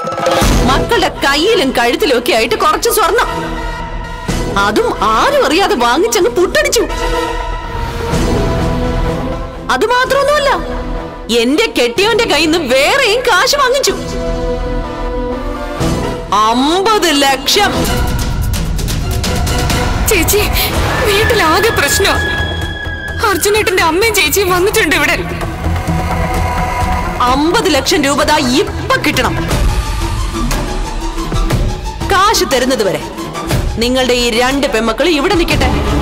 മക്കളുടെ കയ്യിലും കഴുത്തിലും ഒക്കെ ആയിട്ട് കുറച്ച് സ്വർണം അതും ആരും അറിയാതെ വാങ്ങിച്ചങ്ങ് പുട്ടടിച്ചു അത് മാത്രമൊന്നുമല്ല എന്റെ കെട്ടിയവന്റെ കയ്യിൽ നിന്ന് വേറെയും കാശ് വാങ്ങിച്ചു അമ്പത് ലക്ഷം ചേച്ചി വീട്ടിലാകെ പ്രശ്നോ അർജുനേട്ടന്റെ അമ്മയും ചേച്ചിയും വന്നിട്ടുണ്ട് ഇവിടെ അമ്പത് ലക്ഷം രൂപ ദാ ഇപ്പൊ കിട്ടണം കാശ് തരുന്നത് വരെ നിങ്ങളുടെ ഈ രണ്ട് പെമ്മക്കൾ ഇവിടെ നിൽക്കട്ടെ